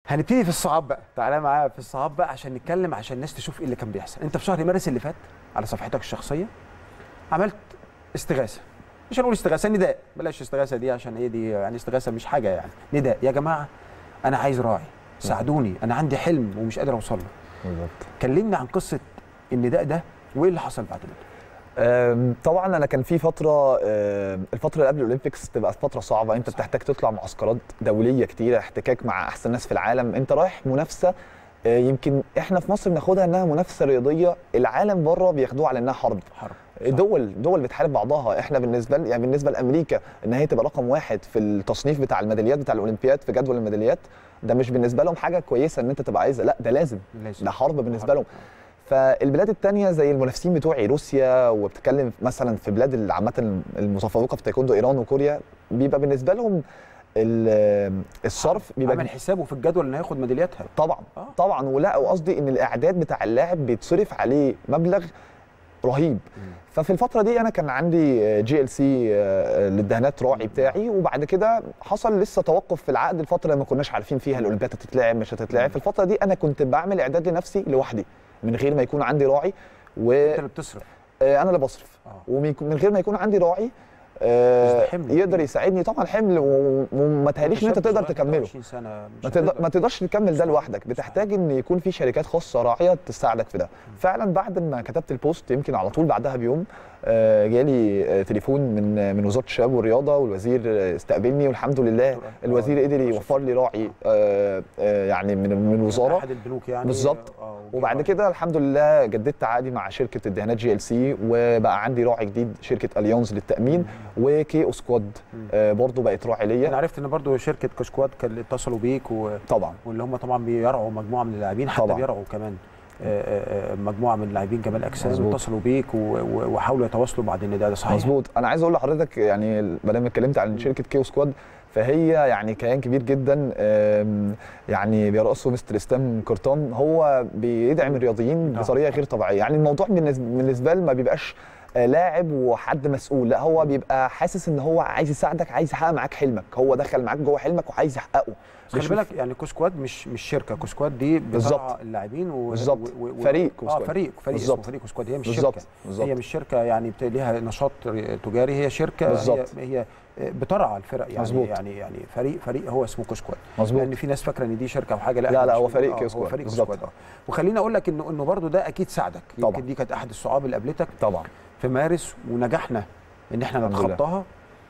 هنبتدي في الصعاب بقى تعالى معايا في الصعاب بقى عشان نتكلم عشان الناس تشوف ايه اللي كان بيحصل انت في شهر مارس اللي فات على صفحتك الشخصيه عملت استغاثه مش هنقول استغاثه نداء بلاش استغاثه دي عشان ايه دي يعني استغاثه مش حاجه يعني نداء يا جماعه انا عايز راعي ساعدوني انا عندي حلم ومش قادر اوصل له بالظبط كلمني عن قصه النداء ده وايه اللي حصل بعد كده أم، طبعا انا كان في فتره أم، الفتره اللي قبل الاولمبيكس تبقى فتره صعبه انت بتحتاج تطلع معسكرات دوليه كتيره احتكاك مع احسن ناس في العالم انت رايح منافسه أه، يمكن احنا في مصر بناخدها انها منافسه رياضيه العالم بره بياخدوها على انها حرب حرب دول دول بتحارب بعضها احنا بالنسبه ل- يعني بالنسبه لامريكا ان هي تبقى رقم واحد في التصنيف بتاع الميداليات بتاع الاولمبياد في جدول الميداليات ده مش بالنسبه لهم حاجه كويسه ان انت تبقى عايزها لا ده لازم لازم. ده حرب بالنسبه حرب. لهم فالبلاد التانية زي المنافسين بتوعي روسيا وبتتكلم مثلا في بلاد اللي عامة المتفوقة في تايكوندو ايران وكوريا بيبقى بالنسبة لهم ال- الصرف بيبقى عمل حسابه في الجدول انه هياخد ميدالياتها طبعا آه. طبعا ولا وقصدي ان الاعداد بتاع اللاعب بيتصرف عليه مبلغ رهيب ففي الفتره دي انا كان عندي جي ال سي للدهانات راعي بتاعي وبعد كده حصل لسه توقف في العقد الفتره اللي ما كناش عارفين فيها الاولمبياد هتتلعب مش هتتلعب في الفتره دي انا كنت بعمل اعداد لنفسي لوحدي من غير ما يكون عندي راعي انت وانا اللي بتصرف اللي بصرف اه ومن من غير ما يكون عندي راعي آه، بس ده حمل. يقدر يساعدني طبعا حمل و- وما تهيأليش ان انت شاب تقدر صغير، تكمله 20 سنه مش ما, تقدر هتقدر. ما تقدرش تكمل ده مستحيل. لوحدك بتحتاج ان يكون في شركات خاصه راعيه تساعدك في ده فعلا بعد ما كتبت البوست يمكن على طول بعدها بيوم آه، جالي آه، تليفون من آه، من وزاره الشباب والرياضه والوزير آه، استقبلني والحمد لله الوزير قدر يوفر لي راعي آه، آه، يعني من من الوزاره احد البنوك يعني بالظبط. آه، وجه وبعد راعي. كده الحمد لله جددت عقدي مع شركه الدهانات جي ال سي وبقى عندي راعي جديد شركه اليونز للتامين وكي او سكواد آه، برضه بقت راعي انا ليا عرفت ان برضو شركه كشكواد كان اتصلوا بيك و... طبعا واللي هم طبعا بيرعوا مجموعه من اللاعبين حتى طبعا. بيرعوا كمان آه، آه، آه، مجموعه من اللاعبين كمال اجسام مظبوط. اتصلوا بيك و- و- وحاولوا يتواصلوا بعد النداء ده صحيح مظبوط انا عايز اقول لحضرتك يعني ما دام اتكلمت عن شركه كيو سكواد فهي يعني كيان كبير جدا آم، يعني بيرأسه مستر اسلام كرتون هو بيدعم الرياضيين آه. بطريقه غير طبيعيه يعني الموضوع بالنسبه بالنسبه له ما بيبقاش آه، لاعب وحد مسؤول لا هو بيبقى حاسس ان هو عايز يساعدك عايز يحقق معاك حلمك هو دخل معاك جوه حلمك وعايز يحققه خلي بيشوف- بالك يعني كوسكواد مش مش شركه كوسكواد دي بالظبط. بترعى اللاعبين و... بالظبط. و... و... فريق اه كوسكواد. فريق فريق بالظبط. اسمه فريق كوسكواد هي مش بالظبط شركه بالظبط هي مش شركه يعني بت- ليها نشاط تجاري هي شركه بالظبط. هي, هي بترعى الفرق يعني مظبوط. يعني يعني فريق فريق هو اسمه كوسكواد مظبوط لان في ناس فاكره ان دي شركه او حاجه لا لا، إحنا لا، مش هو في- فريق آه، كوسكواد. هو فريق بالظبط. كوسكواد اه وخليني اقول لك انه انه برضه ده اكيد ساعدك طبعا. يمكن دي كانت احد الصعاب اللي قابلتك طبعا في مارس ونجحنا ان احنا الحمد لله. نتخطاها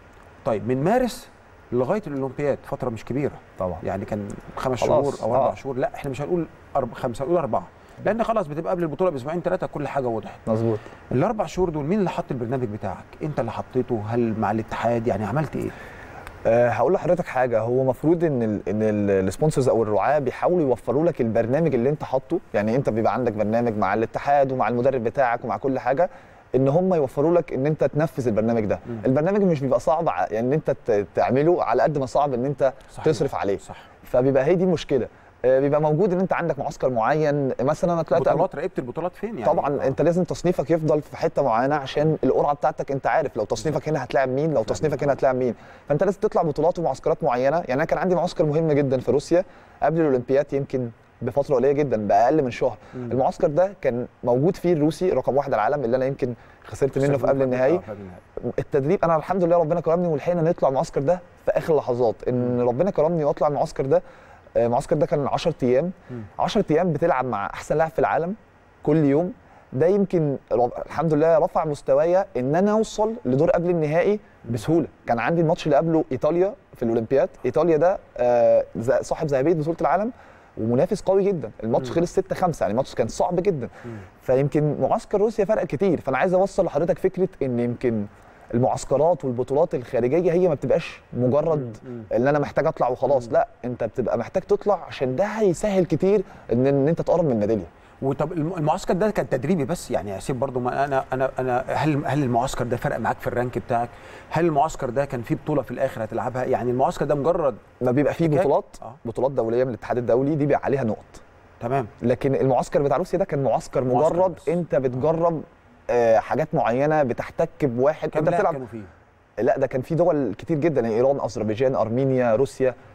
طيب من مارس لغايه الاولمبياد فتره مش كبيره طبعا يعني كان خمس خلاص، شهور او اربع آه. شهور لا احنا مش هنقول أرب... خمسه هنقول اربعه لان خلاص بتبقى قبل البطوله باسبوعين ثلاثه كل حاجه وضحت مظبوط الاربع شهور دول مين اللي حط البرنامج بتاعك انت اللي حطيته هل مع الاتحاد يعني عملت ايه أه هقول لحضرتك حاجه هو المفروض ان ال ان السبونسرز او الرعاه بيحاولوا يوفروا لك البرنامج اللي انت حاطه يعني انت بيبقى عندك برنامج مع الاتحاد ومع المدرب بتاعك ومع كل حاجه ان هم يوفروا لك ان انت تنفذ البرنامج ده مم. البرنامج مش بيبقى صعب ع- يعني ان انت ت- تعمله على قد ما صعب ان انت صحيح. تصرف عليه صح فبيبقى هي دي المشكله أه بيبقى موجود ان انت عندك معسكر معين مثلا انا طلعت بطولات راقبت البطولات فين يعني طبعا آه. انت لازم تصنيفك يفضل في حته معينه عشان القرعه بتاعتك انت عارف لو تصنيفك هنا هتلاعب مين لو تصنيفك هنا هتلاعب مين فانت لازم تطلع بطولات ومعسكرات معينه يعني انا كان عندي معسكر مهم جدا في روسيا قبل الاولمبياد يمكن بفتره قليله جدا باقل من شهر مم. المعسكر ده كان موجود فيه الروسي رقم واحد على العالم اللي انا يمكن خسرت منه في قبل آه، النهائي في قبل النهائي التدريب انا الحمد لله ربنا كرمني ولحقنا نطلع المعسكر ده في اخر اللحظات ان ربنا كرمني واطلع المعسكر ده آه، المعسكر ده كان 10 ايام مم. 10 ايام بتلعب مع احسن لاعب في العالم كل يوم ده يمكن رب... الحمد لله رفع مستوايا ان انا اوصل لدور قبل النهائي بسهوله كان عندي الماتش اللي قبله ايطاليا في الاولمبياد ايطاليا ده آه، ز- صاحب ذهبيه بطوله العالم ومنافس قوي جدا الماتش مم. خلص 6 5 يعني الماتش كان صعب جدا مم. فيمكن معسكر روسيا فرق كتير فانا عايز اوصل لحضرتك فكره ان يمكن المعسكرات والبطولات الخارجيه هي ما بتبقاش مجرد مم. ان انا محتاج اطلع وخلاص مم. لا انت بتبقى محتاج تطلع عشان ده هيسهل كتير ان ان انت تقرب من الميداليه وطب الم- المعسكر ده كان تدريبي بس يعني اسيب برضو ما انا انا انا هل هل المعسكر ده فرق معاك في الرانك بتاعك؟ هل المعسكر ده كان فيه بطوله في الاخر هتلعبها؟ يعني المعسكر ده مجرد ما بيبقى فيه احتكاك؟ بطولات آه. بطولات دوليه من الاتحاد الدولي دي بيبقى عليها نقط تمام لكن المعسكر بتاع روسيا ده كان معسكر معسكر مجرد بس. انت بتجرب آه، حاجات معينه بتحتك بواحد كم انت لاعب بتلعب كانوا فيه؟ لا ده كان في دول كتير جدا يعني ايران اذربيجان ارمينيا روسيا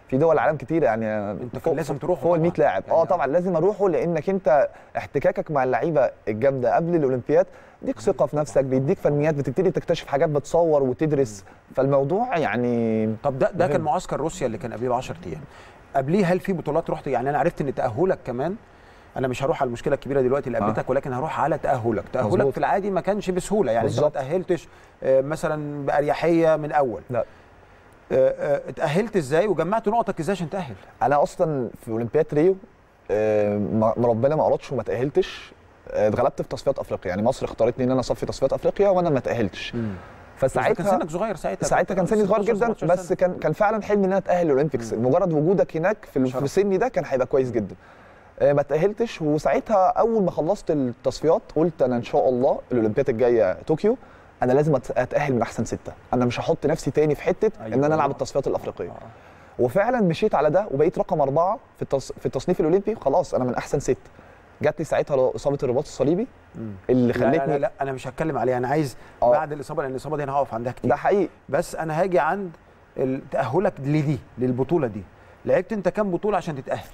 في دول العالم كتير يعني انت كان لازم تروحوا فوق ال 100 طبعاً. لاعب يعني اه طبعا لازم اروحه لانك انت احتكاكك مع اللعيبه الجامده قبل الاولمبياد بيديك ثقه في نفسك بيديك فنيات بتبتدي تكتشف حاجات بتصور وتدرس فالموضوع يعني طب ده ده كان مهم. معسكر روسيا اللي كان قبليه ب 10 ايام قبليه هل في بطولات رحت يعني انا عرفت ان تاهلك كمان انا مش هروح على المشكله الكبيره دلوقتي اللي آه. قابلتك ولكن هروح على تاهلك تاهلك مظبوط. في العادي ما كانش بسهوله يعني انت ما بالظبط. تاهلتش آه، مثلا باريحيه من اول لا آه، آه، اتاهلت ازاي وجمعت نقطك ازاي عشان تاهل انا اصلا في اولمبياد ريو آه، ما ما ربنا ما ارادش وما تاهلتش آه، اتغلبت في تصفيات افريقيا يعني مصر اختارتني ان انا اصفي تصفيات افريقيا وانا ما تاهلتش ساعتها كان فساعتها سنك صغير ساعتها ساعتها كان سني صغير 16 جدا 17 بس سنة. كان كان فعلا حلمي ان انا اتاهل الاولمبيكس مم. مجرد وجودك هناك في ال- شرف. في سني ده كان هيبقى كويس جدا آه، ما تاهلتش وساعتها اول ما خلصت التصفيات قلت انا ان شاء الله الاولمبياد الجايه طوكيو انا لازم أت- اتاهل من احسن سته انا مش هحط نفسي تاني في حته أيوة. ان انا العب التصفيات الافريقيه آه. وفعلا مشيت على ده وبقيت رقم اربعه في التص... في التصنيف الاولمبي خلاص انا من احسن ست جات لي ساعتها اصابه الرباط الصليبي مم. اللي لا, لا, خلتني لا, لا انا مش هتكلم عليها انا عايز آه. بعد الاصابه لان الاصابه دي انا هقف عندها كتير ده حقيقي بس انا هاجي عند ال- تاهلك لدي للبطوله دي لعبت انت كام بطوله عشان تتاهل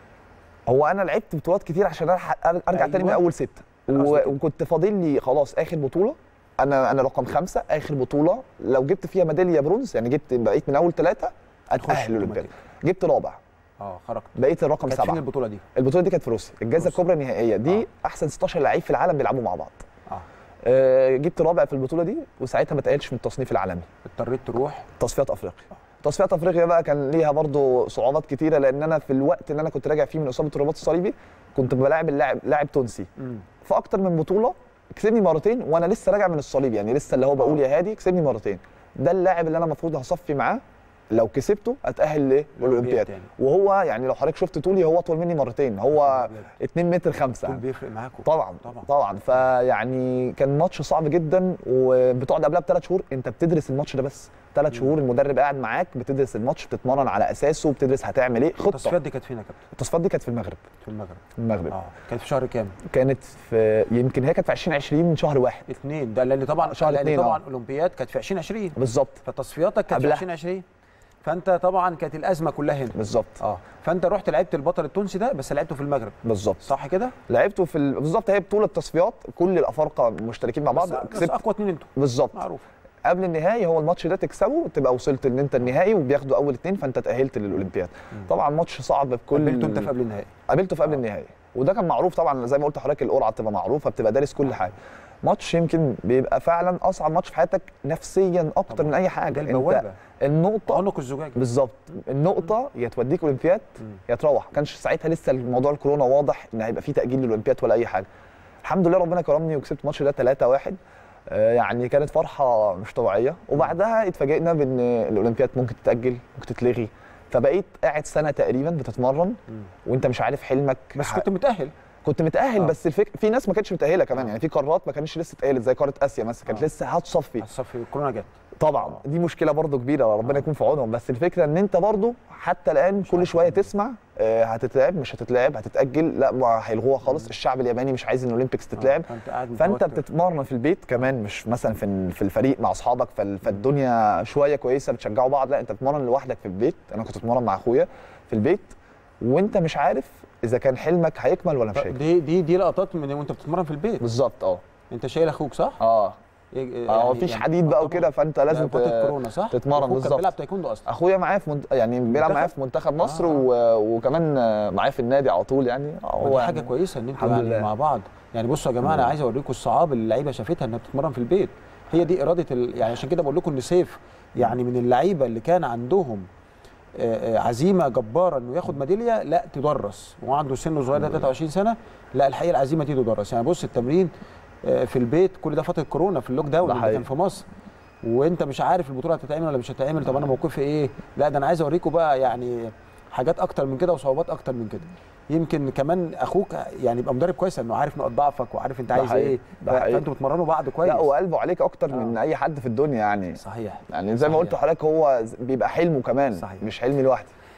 هو انا لعبت بطولات كتير عشان ألحق ارجع أيوة. تاني من اول سته أنا قصدي و... كده. وكنت فاضل لي خلاص اخر بطوله انا انا رقم خمسه اخر بطوله لو جبت فيها ميداليه برونز يعني جبت بقيت من اول ثلاثه اتاهل الاولمبياد جبت رابع اه خرجت بقيت الرقم كانت فين سبعه البطوله دي البطوله دي كانت في روسيا الجائزه روسيا. الكبرى النهائيه دي آه. احسن 16 لعيب في العالم بيلعبوا مع بعض اه آه، جبت رابع في البطوله دي وساعتها ما تاهلش من التصنيف العالمي اضطريت تروح تصفيات افريقيا تصفيات افريقيا بقى كان ليها برضو صعوبات كتيره لان انا في الوقت اللي انا كنت راجع فيه من اصابه الرباط الصليبي كنت بلاعب اللاعب لاعب تونسي مم. في اكتر من بطوله كسبني مرتين وانا لسه راجع من الصليب يعني لسه اللي هو بقول يا هادي كسبني مرتين ده اللاعب اللي انا المفروض هصفي معاه لو كسبته اتاهل للاولمبياد تاني. وهو يعني لو حضرتك شفت طولي هو اطول مني مرتين هو 2 متر 5 طول بيفرق معاكم طبعا طبعا طبعا فيعني كان ماتش صعب جدا وبتقعد قبلها بثلاث شهور انت بتدرس الماتش ده بس ثلاث مم. شهور المدرب قاعد معاك بتدرس الماتش بتتمرن على اساسه بتدرس هتعمل ايه خطه التصفيات دي كانت فين يا كابتن التصفيات دي كانت في المغرب في المغرب في المغرب اه كانت في شهر كام كانت في يمكن هي كانت في 2020 شهر واحد اثنين ده لان طبعا شهر لان اتنين، طبعا آه. اولمبياد كانت في 2020 بالظبط فتصفياتك كانت في قبلها. 2020 فانت طبعا كانت الازمه كلها هنا بالظبط اه فانت رحت لعبت البطل التونسي ده بس لعبته في المغرب بالظبط صح كده لعبته في ال... بالظبط هي بطوله تصفيات كل الافارقه مشتركين مع بعض بس, بس كسبت اقوى اتنين انتوا بالظبط معروف قبل النهائي هو الماتش ده تكسبه تبقى وصلت ان انت النهائي وبياخدوا اول اتنين فانت تاهلت للاولمبياد طبعا ماتش صعب بكل قابلته انت في قبل النهائي قابلته في قبل آه. النهائي وده كان معروف طبعا زي ما قلت لحضرتك القرعه بتبقى معروفه بتبقى دارس كل حاجه ماتش يمكن بيبقى فعلا اصعب ماتش في حياتك نفسيا اكتر طبعاً. من اي ده حاجه انت البوابه النقطه عنق الزجاجه بالظبط النقطه يا توديك اولمبياد مم. يا تروح ما كانش ساعتها لسه الموضوع الكورونا واضح ان هيبقى فيه تاجيل للاولمبياد ولا اي حاجه الحمد لله ربنا كرمني وكسبت الماتش ده 3 1 يعني كانت فرحه مش طبيعيه وبعدها اتفاجئنا بان الاولمبياد ممكن تتاجل ممكن تتلغي فبقيت قاعد سنه تقريبا بتتمرن مم. وانت مش عارف حلمك بس ح- كنت متاهل كنت متاهل آه. بس الفك... في ناس ما كانتش متاهله كمان آه. يعني في قارات ما كانتش لسه اتاهلت زي قاره اسيا مثلا كانت آه. لسه هتصفي الصف الكورونا جت طبعا دي مشكله برضو كبيره ربنا يكون في عونهم بس الفكره ان انت برضو حتى الان كل عارف شويه تعمل إيه. تسمع آه، هتتلعب مش هتتلعب هتتاجل لا ما هيلغوها خالص الشعب الياباني مش عايز ان الاولمبيكس تتلعب آه، فانت قاعد فانت متوتر. بتتمرن في البيت كمان مش مثلا في في الفريق مع اصحابك فال- فالدنيا شويه كويسه بتشجعوا بعض لا انت بتتمرن لوحدك في البيت انا كنت بتمرن مع اخويا في البيت وانت مش عارف اذا كان حلمك هيكمل ولا مش هيكمل دي دي دي لقطات من وانت بتتمرن في البيت بالظبط اه انت شايل اخوك صح؟ اه إيه- اه يعني- مفيش يعني- حديد آه بقى طبعاً. وكده فانت لازم فترة ت- كورونا صح؟ تتمرن أخوك كان بالظبط. بيلعب تايكوندو اصلا اخويا معايا في منت... يعني بيلعب منتخب؟ معايا في منتخب مصر آه. و... وكمان آه، معايا في النادي على طول يعني هو هو دي حاجه يعني كويسه ان انتوا الحمد يعني لله. مع بعض يعني بصوا يا جماعه انا لله. عايز اوريكم الصعاب اللي اللعيبه شافتها انها بتتمرن في البيت هي دي اراده ال... يعني عشان كده بقول لكم ان سيف يعني من اللعيبه اللي كان عندهم آه، آه، عزيمه جباره انه ياخد ميداليه لا تدرس وهو عنده سنه صغير ده 23 سنه لا الحقيقه العزيمه دي تدرس يعني بص التمرين آه، في البيت كل ده فتره كورونا في اللوك داون ده اللي حقيقي. كان في مصر وانت مش عارف البطوله هتتعمل ولا مش هتتعمل طب انا موقفي ايه لا ده انا عايز اوريكم بقى يعني حاجات اكتر من كده وصعوبات اكتر من كده يمكن كمان اخوك يعني يبقى مدرب كويس انه عارف نقط ضعفك وعارف انت ده عايز حقيقي. ايه ده ف- حقيقي. فانتوا بتمرنوا بعض كويس لا وقلبه عليك اكتر آه. من اي حد في الدنيا يعني صحيح يعني زي ما صحيح. قلت لحضرتك هو ز- بيبقى حلمه كمان صحيح. مش حلمي لوحدي